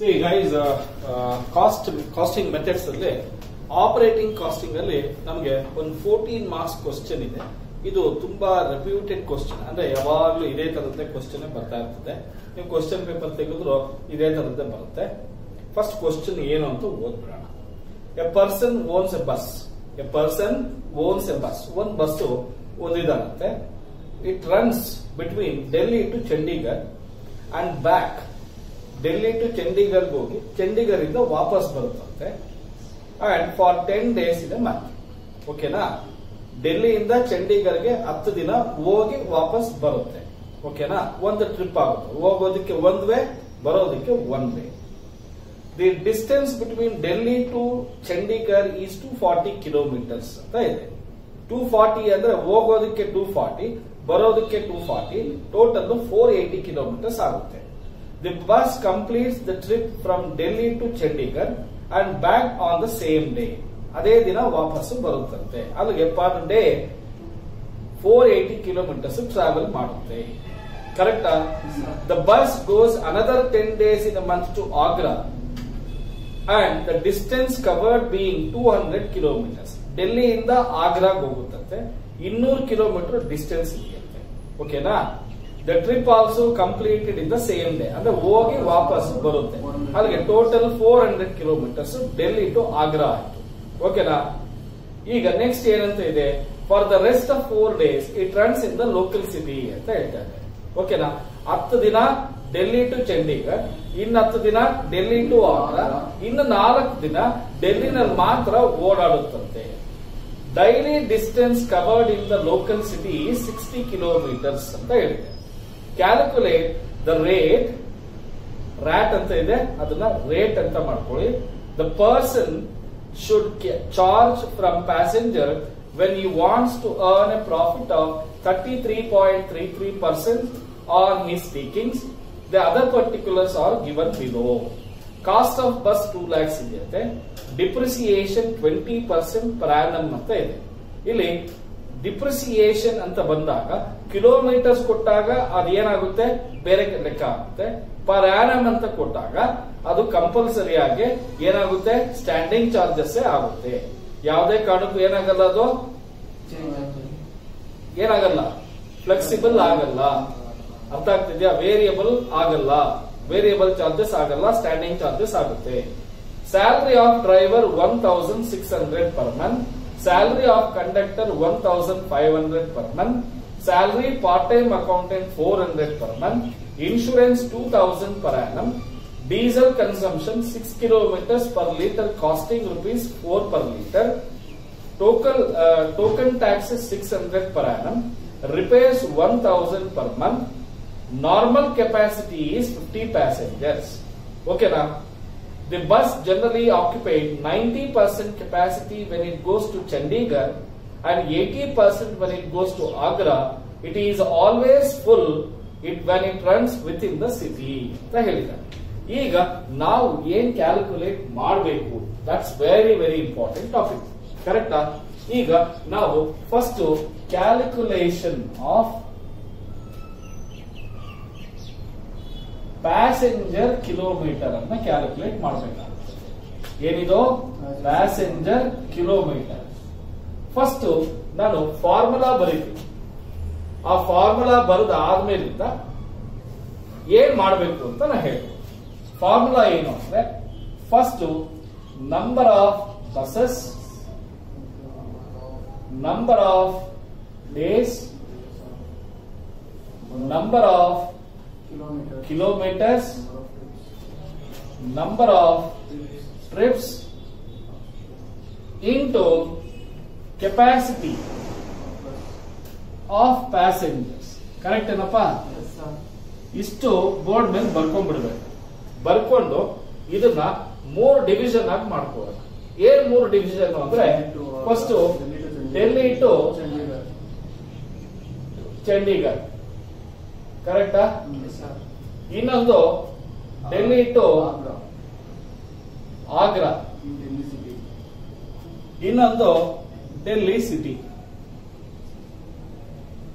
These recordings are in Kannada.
C guys cost costing methods ಅಲ್ಲಿ ಆಪರೇಟಿಂಗ್ ಕಾಸ್ಟಿಂಗ್ ಅಲ್ಲಿ ನಮಗೆ ಒಂದು ಫೋರ್ಟೀನ್ ಮಾರ್ಕ್ಸ್ ಕ್ವಶನ್ ಇದೆ ಇದು ತುಂಬಾ ರೆಪ್ಯೂಟೆಡ್ ಕ್ವಶನ್ ಅಂದ್ರೆ ಯಾವಾಗ್ಲೂ ಇದೇ ತರದ್ದೇ ಕ್ವಶನ್ ಬರ್ತಾ ಇರ್ತದೆ ನೀವು ಕ್ವಶನ್ ಪೇಪರ್ ತೆಗೆದ್ರು ಇದೇ ತರದ್ದೇ ಬರುತ್ತೆ ಫಸ್ಟ್ ಕ್ವಶನ್ ಏನು ಅಂತ ಓದ್ಬಿಡೋಣ a person owns a bus a person owns a bus ಒಂದು ಬಸ್ ಒಂದಿದಾನಂತೆ it runs between Delhi to Chandigarh and back Delhi to Chandigarh ಹೋಗಿ ಚಂಡೀಗಢ್ ಇಂದ ವಾಪಸ್ ಬರುತ್ತಂತೆ ಅಂಡ್ ಫಾರ್ ಟೆನ್ ಡೇಸ್ ಇದೆ ಮಂತ್ ಓಕೆನಾ ಡೆಲ್ಲಿಯಿಂದ ಚಂಡೀಗಢ್ಗೆ ಹತ್ತು ದಿನ ಹೋಗಿ ವಾಪಸ್ ಬರುತ್ತೆ ಓಕೆನಾ ಒಂದು ಟ್ರಿಪ್ ಆಗುತ್ತೆ ಹೋಗೋದಕ್ಕೆ ಒಂದ್ ವೇ ಬರೋದಕ್ಕೆ one way the distance between Delhi to Chandigarh is two forty kilometres ಅಂತ ಇದೆ ಟೂ ಫಾರ್ಟಿ ಅಂದ್ರೆ ಹೋಗೋದಕ್ಕೆ ಟೂ ಫಾರ್ಟಿ ಬರೋದಕ್ಕೆ two forty total four eighty kilometres ಆಗುತ್ತೆ the bus completes the trip from Delhi to Chandigarh and back on the same day ಅದೇ ದಿನ ವಾಪಸ್ಸು ಬರುತ್ತಂತೆ ಅಲ್ಲಿಗೆ per day four eighty kilometres travel ಮಾಡುತ್ತೆ ಕರೆಕ್ಟಾ the bus goes another ten days in month to Agra and the distance covered being two hundred kilometres ಡೆಲ್ಲಿಯಿಂದ ಆಗ್ರಾಗ್ ಹೋಗುತ್ತಂತೆ ಇನ್ನೂರು ಕಿಲೋಮೀಟರ್ ಡಿಸ್ಟೆನ್ಸ್ ಇದೆಯಂತೆ ಓಕೆನಾ the trip also completed in the same day ಅಂದ್ರೆ ಹೋಗಿ ವಾಪಸ್ ಬರುತ್ತೆ ಅಲ್ಲಿಗೆ total four hundred kilometres Delhi to Agra ಆಯ್ತು ಓಕೆನಾ ಈಗ ನೆಕ್ಸ್ಟ್ ಏನಂತ ಇದೆ for the rest of four days it runs in the local city ಅಂತ ಹೇಳ್ತಾರೆ ಓಕೆನಾ ಹತ್ತು ದಿನ ಡೆಲ್ಲಿ ಟು ಚಂಡೀಗಢ್ ಇನ್ನು ಹತ್ತು ದಿನ ಡೆಲ್ಲಿ ಟು ಆಗ್ರಾ ಇನ್ನು ನಾಲ್ಕು ದಿನ ಡೆಲ್ಲಿನಲ್ಲಿ ಮಾತ್ರ ಓಡಾಡುತ್ತಂತೆ daily distance covered in the local city sixty kilometres ಅಂತ ಹೇಳಿದೆ ಕ್ಯಾಲ್ಕುಲೇಟ್ ದ ರೇಟ್ ರ್ಯಾಟ್ ಅಂತ ಇದೆ ಅದನ್ನ ರೇಟ್ ಅಂತ ಮಾಡ್ಕೊಳ್ಳಿ the person should charge from passenger when you wants to earn a profit of thirty three point three three percent on his takings the other particulars are given below cost of bus two lakhs ಇದೆಯಂತೆ depreciation twenty percent per annum ಅಂತ ಇದೆ ಇಲ್ಲಿ ಡಿಪ್ರಿಸಿಯೇಷನ್ ಅಂತ ಬಂದಾಗ ಕಿಲೋಮೀಟರ್ಸ್ ಕೊಟ್ಟಾಗ ಅದೇನಾಗುತ್ತೆ ಬೇರೆ ಲೆಕ್ಕ ಆಗುತ್ತೆ ಪರ್ ಆನಮ್ ಅಂತ ಕೊಟ್ಟಾಗ ಅದು ಕಂಪಲ್ಸರಿ ಆಗಿ ಏನಾಗುತ್ತೆ ಸ್ಟ್ಯಾಂಡಿಂಗ್ ಚಾರ್ಜಸ್ ಆಗುತ್ತೆ ಯಾವುದೇ ಕಾರಣಕ್ಕೂ ಏನಾಗಲ್ಲ ಅದು ಏನಾಗಲ್ಲ ಫ್ಲೆಕ್ಸಿಬಲ್ ಆಗಲ್ಲ ಅರ್ಥ ಆಗ್ತಿದ್ಯಾ ವೇರಿಯಬಲ್ ಆಗಲ್ಲ ವೇರಿಯಬಲ್ ಚಾರ್ಜಸ್ ಆಗಲ್ಲ ಸ್ಟ್ಯಾಂಡಿಂಗ್ ಚಾರ್ಜಸ್ ಆಗುತ್ತೆ salary of driver one thousand six hundred per month salary of conductor one thousand five hundred per month salary part time accountant four hundred per month insurance two thousand per annum diesel consumption six kilometres per litre costing rupees four per litre token token taxes six hundred per annum repairs one thousand per month normal capacity is fifty passengers ಓಕೆನಾ The bus generally occupied 90% capacity when it goes to Chandigarh and 80% when it goes to Agra. It is always full it when it runs within the city. ಅಂತ ಹೇಳಿದ್ದಾರೆ ಈಗ ನಾವು ಏನ್ ಕ್ಯಾಲ್ಕುಲೇಟ್ ಮಾಡಬೇಕು that's very very important topic ಕರೆಕ್ಟಾ ಈಗ ನಾವು first calculation of passenger kilometre ಅನ್ನ ಕ್ಯಾಲ್ಕುಲೇಟ್ ಮಾಡಬೇಕಾಗುತ್ತೆ ಏನಿದು ಪ್ಯಾಸೆಂಜರ್ ಕಿಲೋಮೀಟರ್ ಫಸ್ಟ್ ನಾನು ಫಾರ್ಮುಲಾ ಬರೀತೀನಿ ಆ ಫಾರ್ಮುಲಾ ಬರೆದ ಆದ್ಮೇಲಿಂದ ಏನ್ ಮಾಡಬೇಕು ಅಂತ ನಾ ಹೇಳ್ತೀನಿ ಫಾರ್ಮುಲಾ ಏನು ಅಂದ್ರೆ first number of buses number of days number of kilometers, number of trips into capacity of passengers. Correct ಏನಪ್ಪ ಇಷ್ಟು ಬೋರ್ಡ್ ಮೇಲೆ ಬರ್ಕೊಂಡ್ಬಿಡ್ಬೇಕು ಬರ್ಕೊಂಡು ಇದನ್ನ ಮೂರು ಡಿವಿಷನ್ ಆಗಿ ಮಾಡ್ಕೊಳ್ಳೋಣ ಏನ್ ಮೂರು ಡಿವಿಷನ್ ಅಂದ್ರೆ ಫಸ್ಟ್ ಡೆಲ್ಲಿ ಟು ಚಂಡೀಗಢ್ ಕರೆಕ್ಟಾ ಇನ್ನೊಂದು ಡೆಲ್ಲಿ ಟು ಆಗ್ರಾ ಇನ್ನೊಂದು Delhi city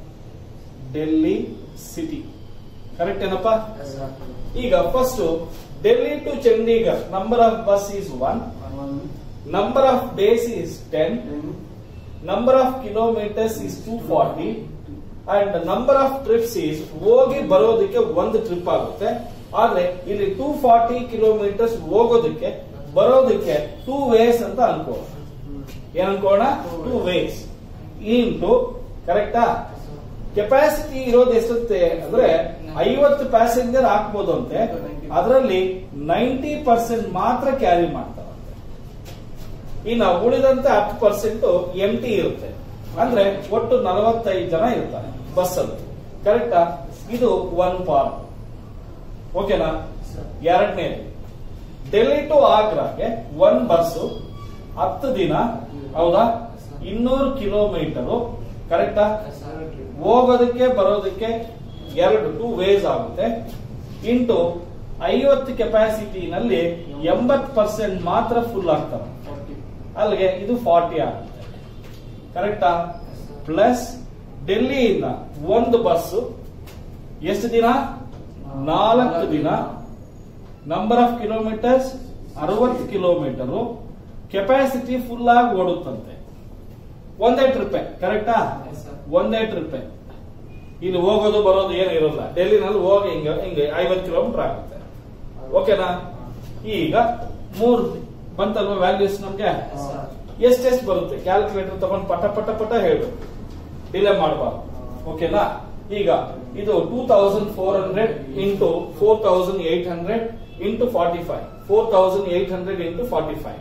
Delhi city correct ಏನಪ್ಪ ಈಗ first Delhi to Chandigarh number of bus is one number of days is ten number of kilometres is two forty and number of trips is ಹೋಗಿ ಬರೋದಕ್ಕೆ ಒಂದು ಟ್ರಿಪ್ ಆಗುತ್ತೆ ಆದ್ರೆ ಇಲ್ಲಿ ಟೂ ಫಾರ್ಟಿ ಕಿಲೋಮೀಟರ್ಸ್ ಹೋಗೋದಕ್ಕೆ ಬರೋದಕ್ಕೆ ಟೂ ವೇಸ್ ಅಂತ ಅನ್ಕೋ ಏನ್ ಅನ್ಕೋಣ ಟೂ ವೇಸ್ ಇಂಟು ಕರೆಕ್ಟಾ ಕೆಪಾಸಿಟಿ ಇರೋದು ಎಷ್ಟುತ್ತೆ ಅಂದ್ರೆ ಐವತ್ತು ಪ್ಯಾಸೆಂಜರ್ ಹಾಕ್ಬೋದು ಅಂತೆ ಅದರಲ್ಲಿ ನೈಂಟಿ ಪರ್ಸೆಂಟ್ ಮಾತ್ರ ಕ್ಯಾರಿ ಮಾಡ್ತಾರಂತೆ ಇನ್ನು ಉಳಿದಂತೆ ಹತ್ತು ಪರ್ಸೆಂಟ್ ಎಂ ಟಿ ಇರುತ್ತೆ ಅಂದ್ರೆ ಒಟ್ಟು ನಲವತ್ತೈದು ಜನ ಇರ್ತಾರೆ ಬಸ್ ಅಲ್ಲಿ ಕರೆಕ್ಟಾ ಇದು ಒನ್ ಪಾರ್ಟ್ ಓಕೆನಾ ಎರಡನೇ ಡೆಲ್ಲಿ ಟು ಆಗ್ರಾಗೆ ಒನ್ ಬಸ್ ಹತ್ತು ದಿನ ಹೌದಾ ಇನ್ನೂರು ಕಿಲೋಮೀಟರ್ ಕರೆಕ್ಟಾ ಹೋಗೋದಕ್ಕೆ ಬರೋದಕ್ಕೆ ಎರಡು ಟೂ ವೇಸ್ ಆಗುತ್ತೆ ಇಂಟು ಐವತ್ತು ಕೆಪಾಸಿಟಿನಲ್ಲಿ ಎಂಬತ್ ಪರ್ಸೆಂಟ್ ಮಾತ್ರ ಫುಲ್ ಆಗ್ತವೆ ಅಲ್ಲಿಗೆ ಇದು ಫಾರ್ಟಿ ಆಗುತ್ತೆ ಕರೆಕ್ಟಾ ಪ್ಲಸ್ ಡೆಲ್ಲಿಯಿಂದ ಒಂದು ಬಸ್ಸು ಎಷ್ಟು ದಿನ ನಾಲ್ಕು ದಿನ ನಂಬರ್ ಆಫ್ ಕಿಲೋಮೀಟರ್ಸ್ ಅರವತ್ತು ಕಿಲೋಮೀಟರ್ ಕೆಪಾಸಿಟಿ ಫುಲ್ ಆಗಿ ಓಡುತ್ತಂತೆ ಒಂದೇ ಟ್ರಿಪ್ ಕರೆಕ್ಟಾ ಒಂದೇ ಟ್ರಿಪ್ ಇಲ್ಲಿ ಹೋಗೋದು ಬರೋದು ಏನು ಇರೋಲ್ಲ ಡೆಲ್ಲಿನಲ್ಲಿ ಹೋಗಿ ಹಿಂಗ ಹಿಂಗೆ ಐವತ್ತು ಕಿಲೋಮೀಟರ್ ಆಗುತ್ತೆ ಓಕೆನಾ ಈಗ ಮೂರ್ ಬಂತಲ್ವ ವ್ಯಾಲ್ಯೂಸ್ ನಮ್ಗೆ ಎಷ್ಟೆಷ್ಟು ಬರುತ್ತೆ ಕ್ಯಾಲ್ಕುಲೇಟರ್ ತಗೊಂಡು ಪಟ ಪಟ ಪಟ ಹೇಳ್ಬೇಕು ಡಿಲೇ ಮಾಡಬಾರ್ದು ಓಕೆನಾ ಈಗ ಇದು two thousand four hundred into four thousand eight hundred into forty five four thousand eight hundred into forty five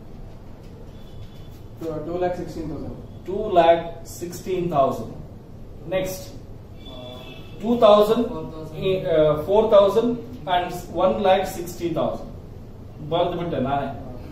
two lakh sixteen thousand two lakh sixteen thousand next two thousand four thousand and one lakh sixty thousand ಬರೆದ್ಬಿಟ್ಟೆ ನಾನೇ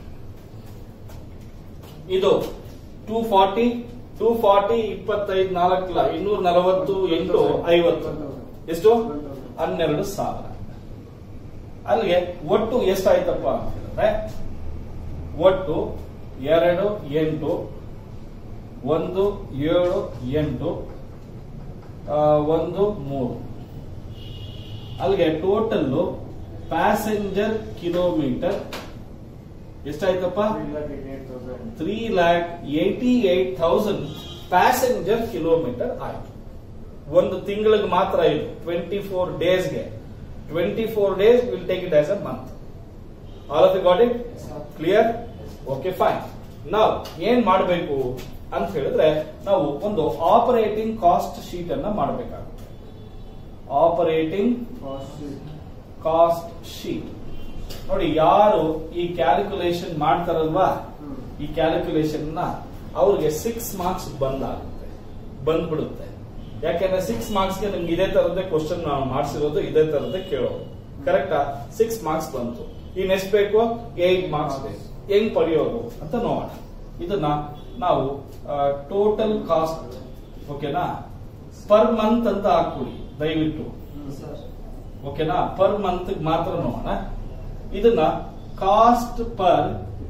ಇದು ಟೂ ಫಾರ್ಟಿ ಟೂ ಫಾರ್ಟಿ ಇಪ್ಪತ್ತೈದು ನಾಲ್ಕಲ್ಲ ಇನ್ನೂರ ನಲವತ್ತು ಎಂಟು ಐವತ್ತು ಎಷ್ಟು ಹನ್ನೆರಡು ಸಾವಿರ ಅಲ್ಲಿಗೆ ಒಟ್ಟು ಎಷ್ಟಾಯ್ತಪ್ಪ ಅಂತ ಹೇಳಿದ್ರೆ ಒಟ್ಟು ಎರಡು ಎಂಟು ಒಂದು ಏಳು ಎಂಟು ಆ, ಒಂದು ಮೂರು ಅಲ್ಲಿಗೆ ಟೋಟಲ್ ಪ್ಯಾಸೆಂಜರ್ ಕಿಲೋಮೀಟರ್ ಎಷ್ಟಾಯ್ತಪ್ಪ three lakh eighty eight thousand passenger kilometre ಆಯ್ತು ಒಂದು ತಿಂಗಳಿಗೆ ಮಾತ್ರ ಇದು ಟ್ವೆಂಟಿ ಫೋರ್ ಡೇಸ್ಗೆ twenty four days will take it as a month all of you got it clear okay fine ನಾವು ಏನ್ ಮಾಡಬೇಕು ಅಂತ ಹೇಳಿದ್ರೆ ನಾವು ಒಂದು ಆಪರೇಟಿಂಗ್ ಕಾಸ್ಟ್ ಶೀಟ್ ಅನ್ನ ಮಾಡಬೇಕಾಗುತ್ತೆ ಆಪರೇಟಿಂಗ್ ಕಾಸ್ಟ್ ಶೀಟ್ ನೋಡಿ ಯಾರು ಈ ಕ್ಯಾಲ್ಕುಲೇಷನ್ ಮಾಡ್ತಾರಲ್ವಾ ಈ ಕ್ಯಾಲ್ಕುಲೇಷನ್ ನ ಅವ್ರಿಗೆ ಸಿಕ್ಸ್ ಮಾರ್ಕ್ಸ್ ಬಂದಾಗುತ್ತೆ ಬಂದ್ಬಿಡುತ್ತೆ ಯಾಕೆಂದ್ರೆ ಸಿಕ್ಸ್ ಮಾರ್ಕ್ಸ್ ಗೆ ನಿಮ್ಗೆ ಇದೇ ತರದ್ದೇ ಕ್ವಶನ್ ನಾವು ಮಾಡಿಸಿರೋದು ಇದೇ ತರದ್ದೇ ಕೇಳೋದು ಕರೆಕ್ಟಾ ಸಿಕ್ಸ್ ಮಾರ್ಕ್ಸ್ ಬಂತು ಇನ್ ಎಷ್ಟು ಬೇಕು ಏಟ್ ಮಾರ್ಕ್ಸ್ ಬೇಕು ಹೆಂಗ್ ಪಡೆಯೋದು ಅಂತ ನೋಡೋಣ ಇದನ್ನ ನಾವು ಟೋಟಲ್ ಕಾಸ್ಟ್ ಓಕೆನಾ ಪರ್ ಮಂತ್ ಅಂತ ಹಾಕ್ಬಿಡಿ ದಯವಿಟ್ಟು ಓಕೆನಾ ಪರ್ ಮಂತ್ ಮಾತ್ರ ನೋಡೋಣ ಇದನ್ನ ಕಾಸ್ಟ್ ಪರ್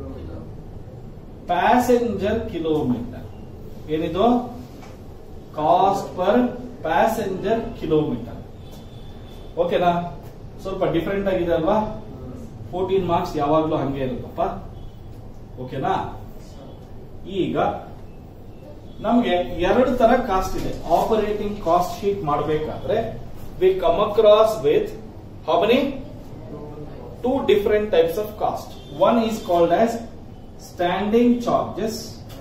ಪ್ಯಾಸೆಂಜರ್ ಕಿಲೋಮೀಟರ್ ಏನಿದು ಕಾಸ್ಟ್ ಪರ್ ಪ್ಯಾಸೆಂಜರ್ ಕಿಲೋಮೀಟರ್ ಓಕೆನಾ ಸ್ವಲ್ಪ ಡಿಫ್ರೆಂಟ್ ಆಗಿದೆ ಅಲ್ವಾ ಫೋರ್ಟೀನ್ ಮಾರ್ಕ್ಸ್ ಯಾವಾಗ್ಲೂ ಹಂಗೆ ಇರುತ್ತಪ್ಪ ಓಕೆನಾ ಈಗ ನಮ್ಗೆ ಎರಡು ತರ ಕಾಸ್ಟ್ ಇದೆ ಆಪರೇಟಿಂಗ್ ಕಾಸ್ಟ್ ಶೀಟ್ ಮಾಡಬೇಕಾದ್ರೆ we come across with how many two different types of cost. One is called as standing charges.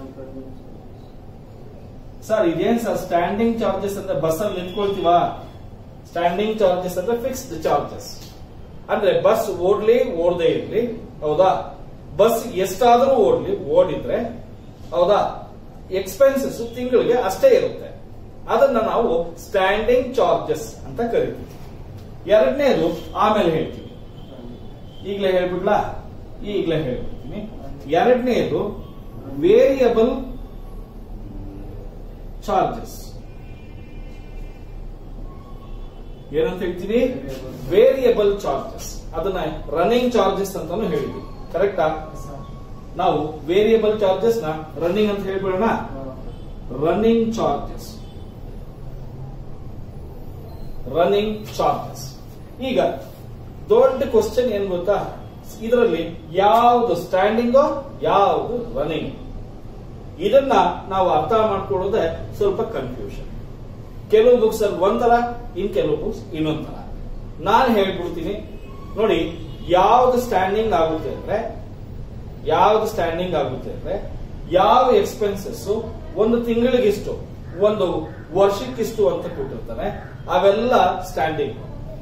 Sir ಇದೇನ್ ಸರ್ ಸ್ಟ್ಯಾಂಡಿಂಗ್ ಚಾರ್ಜಸ್ ಅಂದ್ರೆ ಬಸ್ ಅಲ್ಲಿ ನಿಂತ್ಕೊಳ್ತೀವ ಸ್ಟ್ಯಾಂಡಿಂಗ್ ಚಾರ್ಜಸ್ ಅಂದ್ರೆ ಫಿಕ್ಸ್ಡ್ ಚಾರ್ಜಸ್ ಅಂದ್ರೆ ಬಸ್ ಓಡ್ಲಿ ಓಡದೆ ಇರ್ಲಿ ಹೌದಾ ಬಸ್ ಎಷ್ಟಾದ್ರೂ ಓಡ್ಲಿ ಓಡಿದ್ರೆ ಹೌದಾ ಎಕ್ಸ್ಪೆನ್ಸಸ್ ತಿಂಗಳಿಗೆ ಅಷ್ಟೇ ಇರುತ್ತೆ ಅದನ್ನ ನಾವು ಸ್ಟ್ಯಾಂಡಿಂಗ್ ಚಾರ್ಜಸ್ ಅಂತ ಕರಿತೀವಿ ಎರಡನೇದು ಆಮೇಲೆ ಹೇಳ್ತೀವಿ ಈಗಲೇ ಹೇಳ್ಬಿಡ್ಲಾ ಈಗಲೇ ಹೇಳ್ಬಿಡ್ತೀನಿ ಎರಡನೇದು ವೇರಿಯಬಲ್ ಚಾರ್ಜಸ್ ಏನಂತ ಹೇಳ್ತೀವಿ ವೇರಿಯಬಲ್ ಚಾರ್ಜಸ್ ಅದನ್ನ ರನ್ನಿಂಗ್ ಚಾರ್ಜಸ್ ಅಂತಾನು ಹೇಳಿದ್ವಿ ಕರೆಕ್ಟಾ ನಾವು ವೇರಿಯಬಲ್ ಚಾರ್ಜಸ್ ನ ರನ್ನಿಂಗ್ ಅಂತ ಹೇಳ್ಬಿಡೋಣ ರನ್ನಿಂಗ್ ಚಾರ್ಜಸ್ ರನ್ನಿಂಗ್ ಚಾರ್ಜಸ್ ಈಗ ದೊಡ್ಡ ಕ್ವಶನ್ ಏನ್ ಗೊತ್ತಾ ಇದರಲ್ಲಿ ಯಾವುದು ಸ್ಟ್ಯಾಂಡಿಂಗು ಯಾವುದು ರನ್ನಿಂಗ್ ಇದನ್ನ ನಾವು ಅರ್ಥ ಮಾಡ್ಕೊಳ್ಳೋದೇ ಸ್ವಲ್ಪ ಕನ್ಫ್ಯೂಷನ್ ಕೆಲವು ಬುಕ್ಸ್ ಅಲ್ಲಿ ಒಂಥರ ಇನ್ ಕೆಲವು ಬುಕ್ಸ್ ಇನ್ನೊಂಥರ ನಾನು ಹೇಳ್ಬಿಡ್ತೀನಿ ನೋಡಿ ಯಾವ್ದು ಸ್ಟ್ಯಾಂಡಿಂಗ್ ಆಗುತ್ತೆ ಅಂದ್ರೆ ಯಾವ್ದು ಸ್ಟ್ಯಾಂಡಿಂಗ್ ಆಗುತ್ತೆ ಅಂದ್ರೆ ಯಾವ ಎಕ್ಸ್ಪೆನ್ಸಸ್ ಒಂದು ತಿಂಗಳಿಗಿಷ್ಟು ಒಂದು ವರ್ಷಕ್ಕಿಷ್ಟು ಅಂತ ಕೊಟ್ಟಿರ್ತಾನೆ ಅವೆಲ್ಲ ಸ್ಟ್ಯಾಂಡಿಂಗ್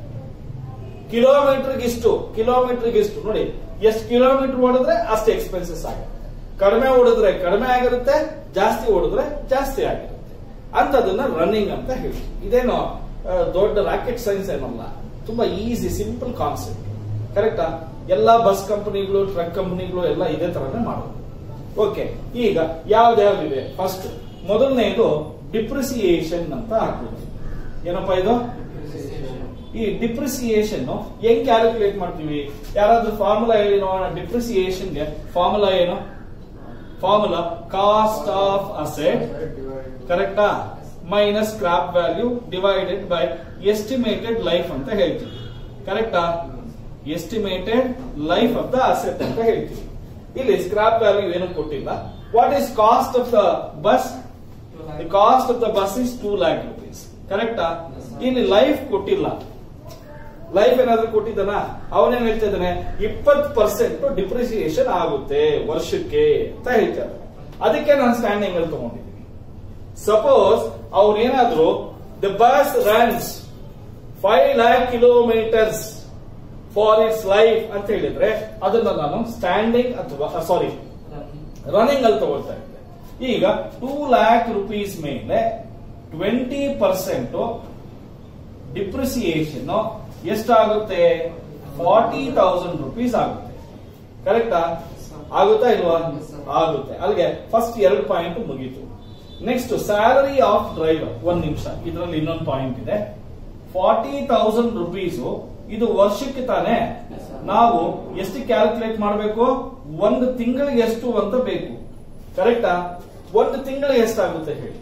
ಕಿಲೋಮೀಟರ್ಗಿಷ್ಟು ಕಿಲೋಮೀಟರ್ಗಿಷ್ಟು ನೋಡಿ ಎಷ್ಟು ಕಿಲೋಮೀಟರ್ ಓಡಿದ್ರೆ ಅಷ್ಟು ಎಕ್ಸ್ಪೆನ್ಸಸ್ ಆಗುತ್ತೆ ಕಡಿಮೆ ಓಡಿದ್ರೆ ಕಡಿಮೆ ಆಗಿರುತ್ತೆ ಜಾಸ್ತಿ ಓಡಿದ್ರೆ ಜಾಸ್ತಿ ಆಗಿರುತ್ತೆ ಅಂತದನ್ನ ರನ್ನಿಂಗ್ ಅಂತ ಹೇಳಿ ಇದೇನೋ ಆ, ದೊಡ್ಡ ರಾಕೆಟ್ ಸೈನ್ಸ್ ಏನಲ್ಲ ತುಂಬಾ ಈಸಿ ಸಿಂಪಲ್ ಕಾನ್ಸೆಪ್ಟ್ ಕರೆಕ್ಟಾ ಎಲ್ಲಾ ಬಸ್ ಕಂಪನಿಗಳು ಟ್ರಕ್ ಕಂಪನಿಗಳು ಎಲ್ಲ ಇದೇ ತರನೇ ಮಾಡೋದು ಓಕೆ ಈಗ ಯಾವ್ದ್ಯಾವ್ದಿದೆ ಫಸ್ಟ್ ಮೊದಲನೇದು ಡಿಪ್ರಿಸಿಯೇಷನ್ ಅಂತ ಹಾಕ್ಬೋದು ಏನಪ್ಪಾ ಇದು ಈ ಡಿಪ್ರಿಸಿಯೇಷನ್ ಹೆಂಗ್ ಕ್ಯಾಲ್ಕುಲೇಟ್ ಮಾಡ್ತೀವಿ ಯಾರಾದ್ರೂ ಫಾರ್ಮುಲಾ ಹೇಳಿ ನೋಡೋಣ ಡಿಪ್ರಿಸಿಯೇಷನ್ಗೆ ಫಾರ್ಮುಲಾ ಏನು ಫಾರ್ಮುಲಾ ಕಾಸ್ಟ್ ಆಫ್ ಅಸೆಟ್ ಕರೆಕ್ಟಾ minus scrap value divided by estimated life ಅಂತ ಹೇಳ್ತೀವಿ ಕರೆಕ್ಟಾ estimated life of the asset ಅಂತ ಹೇಳ್ತೀವಿ ಇಲ್ಲಿ ಸ್ಕ್ರಾಪ್ ವ್ಯಾಲ್ಯೂ ಏನು ಕೊಟ್ಟಿಲ್ಲ what is cost of the bus the cost of the bus is two lakh rupees ಕರೆಕ್ಟಾ ಇಲ್ಲಿ ಲೈಫ್ ಕೊಟ್ಟಿಲ್ಲ ಲೈಫ್ ಏನಾದ್ರೂ ಕೊಟ್ಟಿದ್ದಾನ ಅವನೇನ್ ಹೇಳ್ತಾ ಇದ್ದಾನೆ ಇಪ್ಪತ್ತು ಪರ್ಸೆಂಟ್ ಡಿಪ್ರಿಸಿಯೇಷನ್ ಆಗುತ್ತೆ ವರ್ಷಕ್ಕೆ ಅಂತ ಹೇಳ್ತಾರೆ ಅದಕ್ಕೆ ನಾನು ಸ್ಟ್ಯಾಂಡಿಂಗ್ ಅಲ್ಲಿ ತಗೊಂಡಿದ್ದೀನಿ ಸಪೋಸ್ ಅವ್ರೇನಾದ್ರು the bus runs five lakh kilometres for its life ಅಂತ ಹೇಳಿದ್ರೆ ಅದನ್ನ ನಾನು ಸ್ಟ್ಯಾಂಡಿಂಗ್ ಅಥವಾ ಸಾರಿ ರನ್ನಿಂಗ್ ಅಲ್ಲಿ ತಗೊಳ್ತಾ ಇದ್ದೆ ಈಗ ಟೂ ಲ್ಯಾಕ್ ರುಪೀಸ್ ಮೇಲೆ ಟ್ವೆಂಟಿ ಪರ್ಸೆಂಟ್ ಡಿಪ್ರಿಸಿಯೇಷನ್ ಎಷ್ಟಾಗುತ್ತೆ ಫಾರ್ಟಿ ತೌಸಂಡ್ ರುಪೀಸ್ ಆಗುತ್ತೆ ಕರೆಕ್ಟಾ ಆಗುತ್ತಾ ಇಲ್ವಾ ಆಗುತ್ತೆ ಅಲ್ಲಿಗೆ ಫಸ್ಟ್ ಎರಡು ಪಾಯಿಂಟ್ ಮುಗೀತು ನೆಕ್ಸ್ಟ್ ಸ್ಯಾಲರಿ ಆಫ್ ಡ್ರೈವರ್ ಒಂದ್ ನಿಮಿಷ ಇದರಲ್ಲಿ ಇನ್ನೊಂದು ಪಾಯಿಂಟ್ ಇದೆ ಫಾರ್ಟಿ ತೌಸಂಡ್ ರುಪೀಸ್ ಇದು ವರ್ಷಕ್ಕೆ ತಾನೆ ನಾವು ಎಷ್ಟು ಕ್ಯಾಲ್ಕುಲೇಟ್ ಮಾಡಬೇಕು ಒಂದು ತಿಂಗಳಿಗೆ ಎಷ್ಟು ಅಂತ ಬೇಕು ಕರೆಕ್ಟಾ ಒಂದು ತಿಂಗಳಿಗೆ ಎಷ್ಟಾಗುತ್ತೆ ಹೇಳಿ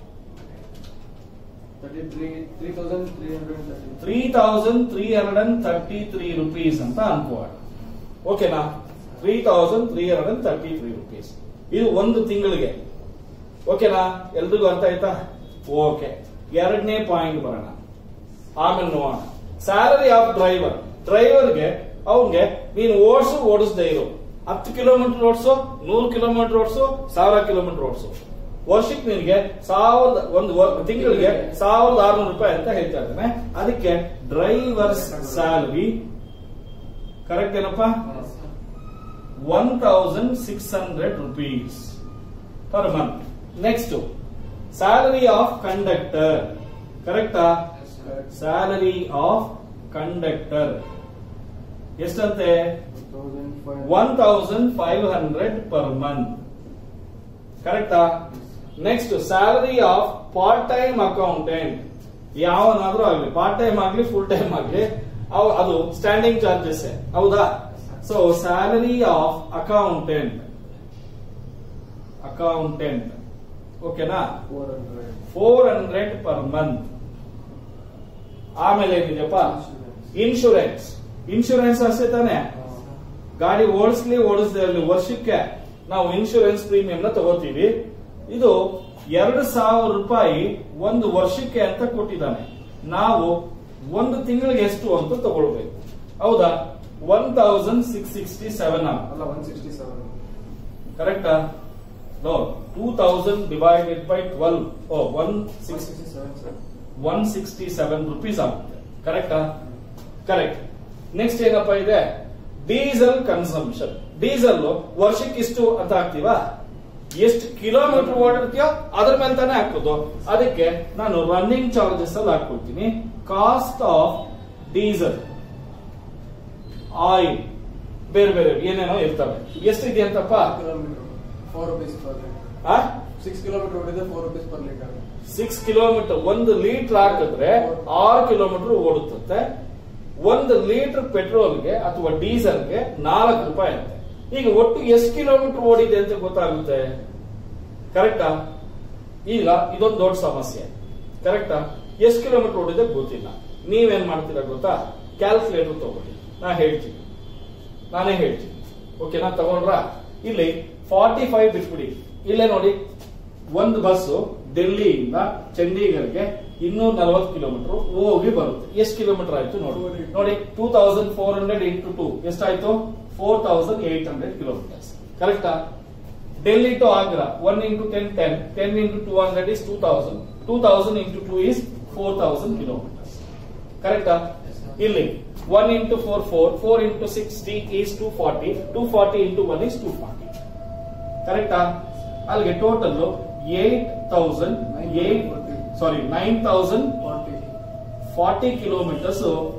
three thousand three hundred and thirty three rupees ಅಂತ ಅನ್ಕೋಣ ಓಕೆನಾ three thousand three hundred and thirty three rupees ಇದು ಒಂದು ತಿಂಗಳಿಗೆ ಓಕೆನಾ ಎಲ್ರಿಗೂ ಅರ್ಥ ಆಯ್ತಾ ಓಕೆ ಎರಡನೇ ಪಾಯಿಂಟ್ ಬರೋಣ ಆಮೇಲೆ ನೋಡೋಣ ಸ್ಯಾಲರಿ ಆಫ್ ಡ್ರೈವರ್ ಡ್ರೈವರ್ಗೆ ಅವನ್ಗೆ ನೀನು ಓಡಿಸು ಓಡಿಸದೇ ಇರು ಹತ್ತು ಕಿಲೋಮೀಟರ್ ಓಡಿಸು ನೂರು ಕಿಲೋಮೀಟರ್ ಓಡಿಸು ಸಾವಿರ ಕಿಲೋಮೀಟರ್ ಓಡಿಸು ವರ್ಷಕ್ಕೆ ನಿನಗೆ ಸಾವಿರದ ಒಂದು ವರ್- ತಿಂಗಳಿಗೆ ಸಾವಿರದ ಆರ್ನೂರು ರೂಪಾಯಿ ಅಂತ ಹೇಳ್ತಾ ಇದ್ದಾನೆ ಅದಕ್ಕೆ ಡ್ರೈವರ್ಸ್ ಸ್ಯಾಲರಿ ಕರೆಕ್ಟ್ ಏನಪ್ಪಾ one thousand six hundred rupees per month next salary of conductor ಕರೆಕ್ಟಾ ಸ್ಯಾಲರಿ ಆಫ್ ಕಂಡಕ್ಟರ್ ಎಷ್ಟಂತೆ one thousand five hundred per month ಕರೆಕ್ಟಾ next salary of part time accountant ಯಾವನಾದ್ರೂ ಆಗ್ಲಿ ಪಾರ್ಟ್ ಟೈಮ್ ಆಗ್ಲಿ ಫುಲ್ ಟೈಮ್ ಆಗ್ಲಿ ಅವ್- ಅದು ಸ್ಟ್ಯಾಂಡಿಂಗ್ ಚಾರ್ಜಸ್ ಹೌದಾ so salary of accountant accountant ಓಕೆನಾ ಫೋರ್ ಹಂಡ್ರೆಡ್ ಪರ್ ಮಂತ್ ಆಮೇಲೆ ಏನಿದೆಯಪ್ಪ ಇನ್ಶೂರೆನ್ಸ್ ಇನ್ಶೂರೆನ್ಸ್ ಅಷ್ಟೇ ತಾನೆ ಗಾಡಿ ಓಡಿಸ್ಲಿ ಓಡಿಸದೆ ಇರಲಿ ವರ್ಷಕ್ಕೆ ನಾವು ಇನ್ಶೂರೆನ್ಸ್ ಪ್ರೀಮಿಯಂ ನ ತಗೋತೀವಿ ಇದು ಎರಡು ಸಾವಿರ ರೂಪಾಯಿ ಒಂದು ವರ್ಷಕ್ಕೆ ಅಂತ ಕೊಟ್ಟಿದ್ದಾನೆ ನಾವು ಒಂದು ತಿಂಗಳಿಗೆ ಎಷ್ಟು ಅಂತ ತಗೊಳ್ಬೇಕು ಹೌದಾ one thousand six sixty seven ಅಲ್ಲ ಒನ್ ಸಿಕ್ಸ್ಟಿ ಸೆವೆನ್ ಕರೆಕ್ಟಾ two thousand divided by twelve oh one six six sixty seven sir one sixty seven rupees ಆಗುತ್ತೆ ಕರೆಕ್ಟಾ ಕರೆಕ್ಟ್ ನೆಕ್ಸ್ಟ್ ಏನಪ್ಪ ಇದೆ ಡೀಸೆಲ್ ಕನ್ಸಂಪ್ಷನ್ ಡೀಸೆಲ್ ವರ್ಷಕ್ಕೆ ಇಷ್ಟು ಅಂತ ಹಾಕ್ತೀವಾ ಎಷ್ಟು ಕಿಲೋಮೀಟರ್ ಓಡಿರ್ತೀಯೋ ಅದ್ರ ಮೇಲೆ ತಾನೇ ಹಾಕೋದು ಅದಕ್ಕೆ ನಾನು ರನ್ನಿಂಗ್ ಚಾರ್ಜಸ್ ಅಲ್ಲಿ ಹಾಕೊಳ್ತೀನಿ ಕಾಸ್ಟ್ ಆಫ್ ಡೀಸೆಲ್ ಆಯಿಲ್ ಬೇರೆ ಬೇರೆ ಏನೇನೋ ಇರ್ತವೆ ಎಷ್ಟಿದೆ ಅಂತಪ್ಪ kilometre four rupees per litre ಆ ಸಿಕ್ಸ್ ಕಿಲೋಮೀಟರ್ ಹೊಡಿದ್ರೆ four rupees per litre six kilometre ಒಂದು ಲೀಟರ್ ಹಾಕಿದ್ರೆ ಆರು ಕಿಲೋಮೀಟರ್ ಓಡುತ್ತೆ ಒಂದು ಲೀಟರ್ ಪೆಟ್ರೋಲ್ಗೆ ಅಥವಾ ಡೀಸೆಲ್ಗೆ ನಾಲ್ಕು ರೂಪಾಯಿ ಅಂತೆ ಈಗ ಒಟ್ಟು ಎಷ್ಟು ಕಿಲೋಮೀಟರ್ ಓಡಿದೆ ಅಂತ ಗೊತ್ತಾಗುತ್ತೆ ಕರೆಕ್ಟಾ ಈಗ ಇದೊಂದು ದೊಡ್ಡ ಸಮಸ್ಯೆ ಕರೆಕ್ಟಾ ಎಷ್ಟು ಕಿಲೋಮೀಟರ್ ಓಡಿದೆ ಗೊತ್ತಿಲ್ಲ ನೀವೇನ್ ಮಾಡ್ತೀರಾ ಗೊತ್ತಾ ಕ್ಯಾಲ್ಕುಲೇಟರ್ ತಗೊಳ್ಳಿ ನಾ ಹೇಳ್ತೀನಿ ನಾನೇ ಹೇಳ್ತೀನಿ ಓಕೆನಾ ತಗೊಂಡ್ರ ಇಲ್ಲಿ ಫಾರ್ಟಿ ಫೈವ್ ಬಿಟ್ಬಿಡಿ ಇಲ್ಲೇ ನೋಡಿ ಒಂದು ಬಸ್ ಡೆಲ್ಲಿಯಿಂದ ಚಂಡೀಗಢ್ಗೆ ಇನ್ನೂರ ನಲವತ್ತು ಕಿಲೋಮೀಟರ್ ಹೋಗಿ ಬರುತ್ತೆ ಎಷ್ಟು ಕಿಲೋಮೀಟರ್ ಆಯ್ತು ನೋಡಿ ನೋಡಿ two thousand four hundred into two ಎಷ್ಟಾಯ್ತು four thousand eight hundred kilometres ಕರೆಕ್ಟಾ Delhi to Agra one into ten ten ten into two hundred is two thousand two thousand into two is four thousand kilometres ಕರೆಕ್ಟಾ ಇಲ್ಲಿ one into four four four into sixty is two forty two forty into one is two forty ಕರೆಕ್ಟಾ ಅಲ್ಲಿಗೆ total eight thousand eight sorry nine thousand forty forty kilometres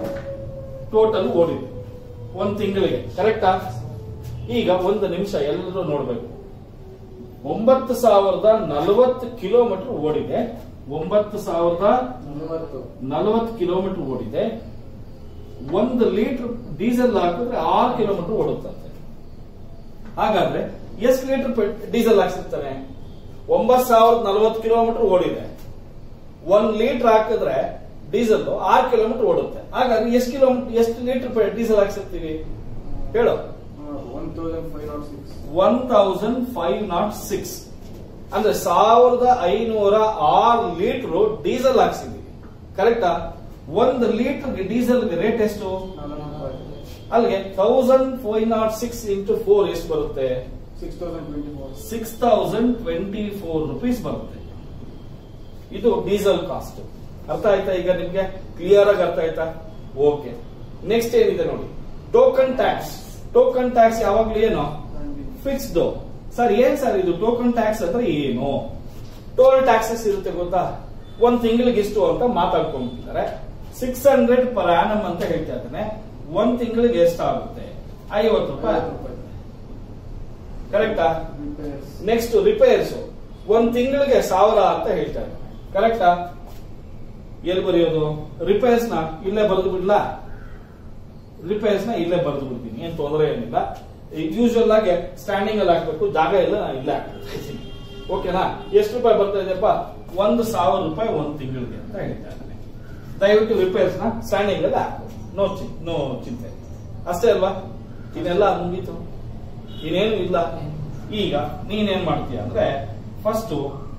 total ಓಡಿದೆ ಒಂದ್ ತಿಂಗಳಿಗೆ ಕರೆಕ್ಟಾ ಈಗ ಒಂದು ನಿಮಿಷ ಎಲ್ಲರೂ ನೋಡ್ಬೇಕು ಒಂಬತ್ತು ಸಾವಿರದ ನಲವತ್ತು ಕಿಲೋಮೀಟರ್ ಓಡಿದೆ ಒಂಬತ್ತು ಸಾವಿರದ ನಲವತ್ತು ನಲವತ್ತು ಕಿಲೋಮೀಟರ್ ಓಡಿದೆ ಒಂದು ಲೀಟರ್ ಡೀಸೆಲ್ ಹಾಕಿದ್ರೆ ಆರು ಕಿಲೋಮೀಟರ್ ಓಡುತ್ತಂತೆ ಹಾಗಾದ್ರೆ ಎಷ್ಟು ಲೀಟರ್ ಡೀಸೆಲ್ ಹಾಕ್ಸಿರ್ತಾನೆ ಒಂಬತ್ ಸಾವಿರದ ನಲವತ್ತು ಕಿಲೋಮೀಟರ್ ಓಡಿದೆ ಒಂದ್ ಲೀಟರ್ ಹಾಕಿದ್ರೆ ಡೀಸೆಲ್ ಆರು ಕಿಲೋಮೀಟರ್ ಓಡುತ್ತೆ ಹಾಗಾದ್ರೆ ಎಷ್ಟು ಕಿಲೋಮೀಟರ್ ಎಷ್ಟು ಲೀಟರ್ ಡೀಸೆಲ್ ಹಾಕ್ಸಿರ್ತೀವಿ ಹೇಳು one thousand five nought six one thousand five nought six ಅಂದ್ರೆ ಸಾವಿರದ ಐನೂರ ಆರು ಲೀಟರ್ ಡೀಸೆಲ್ ಹಾಕ್ಸಿದೀವಿ ಕರೆಕ್ಟಾ ಒಂದು ಲೀಟರ್ ಡೀಸೆಲ್ ರೇಟ್ ಎಷ್ಟು ಅಲ್ಲಿಗೆ thousand five nought six into four ಎಷ್ಟು ಬರುತ್ತೆ six thousand twenty four six thousand twenty four rupees ಬರುತ್ತೆ ಇದು ಡೀಸೆಲ್ ಕಾಸ್ಟ್ ಅರ್ಥ ಆಯ್ತಾ ಈಗ ನಿಮ್ಗೆ ಕ್ಲಿಯರ್ ಆಗಿ ಅರ್ಥ ಆಯ್ತಾ ಓಕೆ ನೆಕ್ಸ್ಟ್ ಏನಿದೆ ನೋಡಿ ಟೋಕನ್ ಟ್ಯಾಕ್ಸ್ ಟೋಕನ್ ಟ್ಯಾಕ್ಸ್ ಯಾವಾಗ್ಲೂ ಏನು ಫಿಕ್ಸ್ಡ್ ಸರ್ ಏನ್ ಸರ್ ಇದು ಟೋಕನ್ ಟ್ಯಾಕ್ಸ್ ಅಂದ್ರೆ ಏನು ಟೋಲ್ ಟ್ಯಾಕ್ಸಸ್ ಇರುತ್ತೆ ಗೊತ್ತಾ ಒಂದ್ ತಿಂಗಳಿಗೆ ಇಷ್ಟು ಅಂತ ಮಾತಾಡ್ಕೊಂಡ್ಬಿಟ್ಟಿದ್ದಾರೆ ಸಿಕ್ಸ್ ಹಂಡ್ರೆಡ್ ಪರ್ ಆನಮ್ ಅಂತ ಹೇಳ್ತಾ ಇದ್ದಾನೆ ಒಂದ್ ತಿಂಗಳಿಗೆ ಎಷ್ಟಾಗುತ್ತೆ ಐವತ್ತು ರೂಪಾಯಿ ಕರೆಕ್ಟಾ ರಿಪೇರ್ಸ್ ನೆಕ್ಸ್ಟ್ ರಿಪೇರ್ಸ್ ಒಂದ್ ತಿಂಗಳಿಗೆ ಸಾವಿರ ಅಂತ ಹೇಳ್ತಾ ಇದ್ದಾನೆ ಕರೆಕ್ಟಾ ಎಲ್ಲಿ ಬರೆಯೋದು ರಿಪೇರ್ಸ್ ನ ಇಲ್ಲೇ ಬರೆದು ಬಿಡ್ಲಾ ರಿಪೇರ್ಸ್ ನ ಇಲ್ಲೇ ಬರೆದು ಬಿಡ್ತೀನಿ ಏನ್ ತೊಂದರೆ ಏನಿಲ್ಲ ಯೂಶುವಲ್ ಆಗಿ ಸ್ಟ್ಯಾಂಡಿಂಗ್ ಅಲ್ಲಿ ಹಾಕ್ಬೇಕು ಜಾಗ ಇಲ್ಲ ನಾನು ಇಲ್ಲೇ ಹಾಕ್ತಾ ಇದ್ದೀನಿ ಓಕೆನಾ ಎಷ್ಟು ರೂಪಾಯಿ ಬರ್ತಾ ಇದೆಯಪ್ಪ ಒಂದು ಸಾವಿರ ರೂಪಾಯಿ ಒಂದ್ ತಿಂಗಳಿಗೆ ಅಂತ ಹೇಳ್ತಾ ಇದ್ದಾನೆ ದಯವಿಟ್ಟು ರಿಪೇರ್ಸ್ ನ ಸ್ಟ್ಯಾಂಡಿಂಗ್ ಅಲ್ಲಿ ಹಾಕು ನೋ ಚಿ ನೋ ಚಿಂತೆ ಅಷ್ಟೇ ಅಲ್ವಾ ಇದೆಲ್ಲ ಮುಗೀತು ಇನ್ನೇನು ಇಲ್ಲ ಈಗ ನೀನೇನ್ ಮಾಡ್ತೀಯ ಅಂದ್ರೆ ಫಸ್ಟ್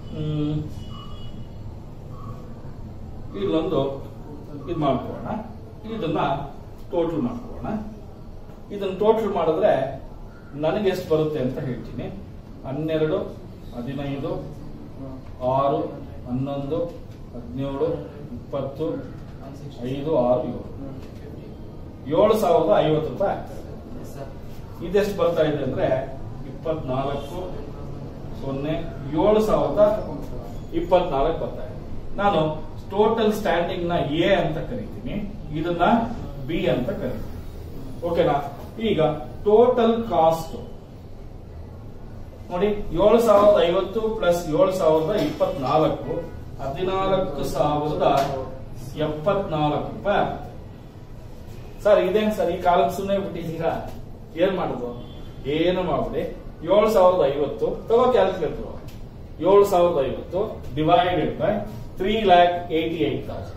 ಇಲ್ಲೊಂದು ಇದು ಮಾಡ್ಕೊಳ್ಳೋಣ ಇದನ್ನ ಟೋಟಲ್ ಮಾಡ್ಕೊಳ್ಳೋಣ ಇದನ್ನ ಟೋಟಲ್ ಮಾಡಿದ್ರೆ ನನಗೆ ಎಷ್ಟು ಬರುತ್ತೆ ಅಂತ ಹೇಳ್ತೀನಿ ಹನ್ನೆರಡು ಹದಿನೈದು ಆರು ಹನ್ನೊಂದು ಹದಿನೇಳು ಇಪ್ಪತ್ತು ಐದು ಆರು ಏಳು ಏಳು ಸಾವಿರದ ಐವತ್ತು ರೂಪಾಯಿ ಆಗ್ತದೆ ಇದೆಷ್ಟು ಬರ್ತಾ ಇದೆ ಅಂದ್ರೆ ಇಪ್ಪತ್ನಾಲ್ಕು ಸೊನ್ನೆ ಏಳು ಸಾವಿರದ ಇಪ್ಪತ್ನಾಲ್ಕು ಬರ್ತಾ ಇದೆ ನಾನು ಟೋಟಲ್ ಸ್ಟ್ಯಾಂಡಿಂಗ್ ನ ಎ ಅಂತ ಕರಿತೀನಿ ಇದನ್ನ ಬಿ ಅಂತ ಕರಿತೀನಿ ಓಕೆನಾ ಈಗ ಟೋಟಲ್ ಕಾಸ್ಟ್ ನೋಡಿ ಏಳು ಸಾವಿರದ ಐವತ್ತು ಪ್ಲಸ್ ಏಳು ಸಾವಿರದ ಇಪ್ಪತ್ನಾಲ್ಕು ಹದಿನಾಲ್ಕು ಸಾವಿರದ ಎಪ್ಪತ್ನಾಲ್ಕು ರೂಪಾಯಿ ಆಗುತ್ತೆ ಸರ್ ಇದೇನ್ ಸರ್ ಈ ಕಾಲಕ್ಕೆ ಸುಮ್ಮನೆ ಬಿಟ್ಟಿದ್ದೀರಾ ಏನ್ ಮಾಡುದು ಏನು ಮಾಡ್ಬಿಡಿ ಏಳು ಸಾವಿರದ ಐವತ್ತು ತಗೋ ಕ್ಯಾಲ್ಕುಲೇಟರ್ ಏಳು ಸಾವಿರದ ಐವತ್ತು divided by three lakh eighty eight thousand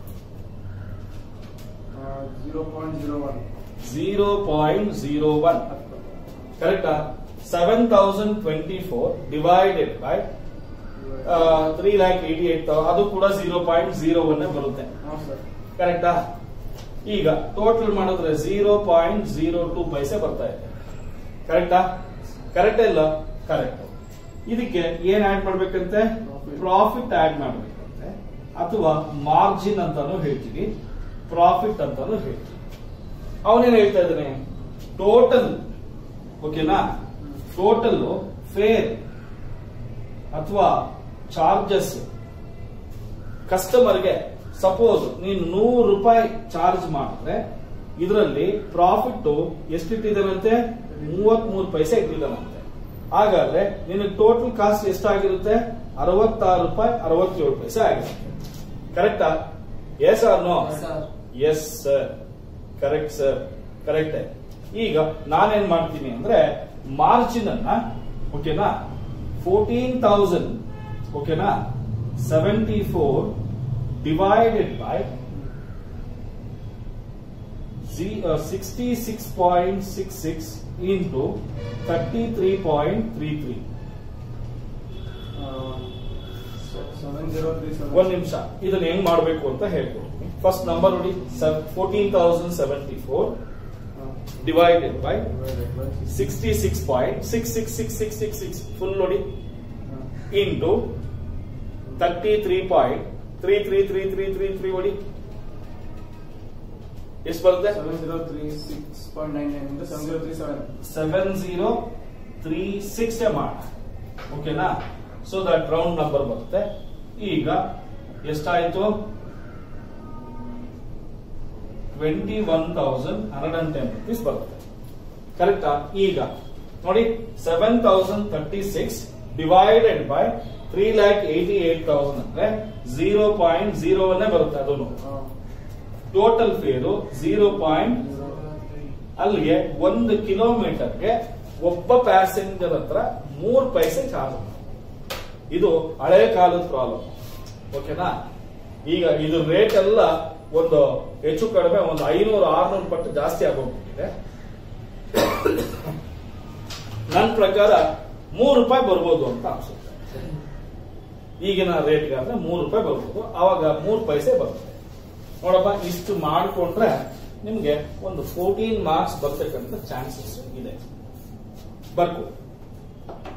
zero point zero one zero point zero one ಕರೆಕ್ಟಾ seven thousand twenty four divided by three lakh eighty eight ಅದು ಕೂಡ ಝೀರೋ ಪಾಯಿಂಟ್ ಝೀರೋ ಒನ್ ಬರುತ್ತೆ ಹಾಂ ಸರ್ ಕರೆಕ್ಟಾ ಈಗ ಟೋಟಲ್ ಮಾಡಿದ್ರೆ zero point zero two paise ಬರ್ತಾ ಇದೆ ಕರೆಕ್ಟಾ ಕರೆಕ್ಟ್ ಇಲ್ಲ ಕರೆಕ್ಟ್ ಇದಕ್ಕೆ ಏನ್ ಆಡ್ ಮಾಡ್ಬೇಕಂತೆ Profit. ಪ್ರಾಫಿಟ್ ಆಡ್ ಮಾಡ್ಬೇಕಂತೆ ಅಥವಾ ಮಾರ್ಜಿನ್ ಅಂತಾನು ಹೇಳ್ತೀವಿ ಪ್ರಾಫಿಟ್ ಅಂತಾನು ಹೇಳ್ತೀವಿ ಅವನೇನ್ ಹೇಳ್ತಾ ಇದ್ದಾನೆ ಟೋಟಲ್ ಓಕೆನಾ ಟೋಟಲ್ ಫೇರ್ ಅಥವಾ ಚಾರ್ಜಸ್ ಕಸ್ಟಮರ್ಗೆ ಸಪೋಸ್ ನೀನು ನೂರು ರೂಪಾಯಿ ಚಾರ್ಜ್ ಮಾಡಿದ್ರೆ ಇದರಲ್ಲಿ ಪ್ರಾಫಿಟ್ ಎಷ್ಟಿಟ್ಟಿದ್ದಾನಂತೆ ಮೂವತ್ ಮೂರು ಪೈಸೆ ಇಟ್ಟಿದ್ದಾನಂತೆ ಹಾಗಾದ್ರೆ ನಿನಗೆ ಟೋಟಲ್ ಕಾಸ್ಟ್ ಎಷ್ಟಾಗಿರುತ್ತೆ ಅರವತ್ತಾರು ರೂಪಾಯಿ ಅರವತ್ತೇಳು ಪೈಸೆ ಆಗಿರುತ್ತೆ ಕರೆಕ್ಟಾ yes or no yes sir correct sir correct ಈಗ ನಾನೇನ್ ಮಾಡ್ತೀನಿ ಅಂದ್ರೆ ಮಾರ್ಜಿನ್ ಅನ್ನ ಓಕೆನಾ ಫೋರ್ಟೀನ್ ತೌಸಂಡ್ ಓಕೆನಾ seventy four divided by sixty six point six six into thirty three point three three seven zero three seven ಒಂದ್ ನಿಮಿಷ ಇದನ್ನ ಹೆಂಗ್ ಮಾಡ್ಬೇಕು ಅಂತ ಹೇಳ್ಕೊಡ್ತೀನಿ ಫಸ್ಟ್ ನಂಬರ್ ನೋಡಿ fourteen thousand seventy four divided by sixty six point six six six six six six full ನೋಡಿ into thirty three point three three three three three three ಹೊಡಿ ಎಷ್ಟು ಬರುತ್ತೆ seven zero three six point nine nine ಇಂದ seven zero three seven seven zero three six ಮಾಡ ಓಕೆನಾ ಸೊ ದಟ್ ರೌಂಡ್ ನಂಬರ್ ಬರುತ್ತೆ ಈಗ ಎಷ್ಟಾಯ್ತು twenty one thousand hundred and ten rupees ಬರುತ್ತೆ ಕರೆಕ್ಟಾ ಈಗ ನೋಡಿ seven thousand thirty six divided by three lakh eighty eight thousand ಅಂದ್ರೆ ಜೀರೋ ಪಾಯಿಂಟ್ ಜೀರೋ ಅನ್ನೇ ಬರುತ್ತೆ ಅದನ್ನು ಟೋಟಲ್ ಫೇರು ಜೀರೋ ಪಾಯಿಂಟ್ ಅಲ್ಲಿಗೆ ಒಂದು ಕಿಲೋಮೀಟರ್ಗೆ ಒಬ್ಬ ಪ್ಯಾಸೆಂಜರ್ ಹತ್ರ ಮೂರ್ ಪೈಸೆ ಚಾರ್ಜ್ ಇದು ಹಳೆ ಕಾಲದ ಪ್ರಾಬ್ಲಮ್ ಓಕೆನಾ ಈಗ ಇದು ರೇಟ್ ಎಲ್ಲ ಒಂದು ಹೆಚ್ಚು ಕಡಿಮೆ ಒಂದು ಐನೂರು ಆರ್ನೂರು ಪಟ್ಟು ಜಾಸ್ತಿ ಆಗೋಗ್ಬಿಟ್ಟಿದೆ ನನ್ನ ಪ್ರಕಾರ ಮೂರು ರೂಪಾಯಿ ಬರ್ಬೋದು ಅಂತ ಅನ್ಸುತ್ತೆ ಈಗಿನ ರೇಟ್ಗೆ ಅಂದ್ರೆ ಮೂರು ರೂಪಾಯಿ ಬರ್ಬೋದು ಅವಾಗ ಮೂರು ಪೈಸೆ ಬರುತ್ತೆ ನೋಡಪ್ಪ ಇಷ್ಟು ಮಾಡಿಕೊಂಡ್ರೆ ನಿಮ್ಗೆ ಒಂದು ಫೋರ್ಟೀನ್ ಮಾರ್ಕ್ಸ್ ಬರ್ತಕ್ಕಂಥ ಚಾನ್ಸಸ್ ಇದೆ ಬರ್ಕೊ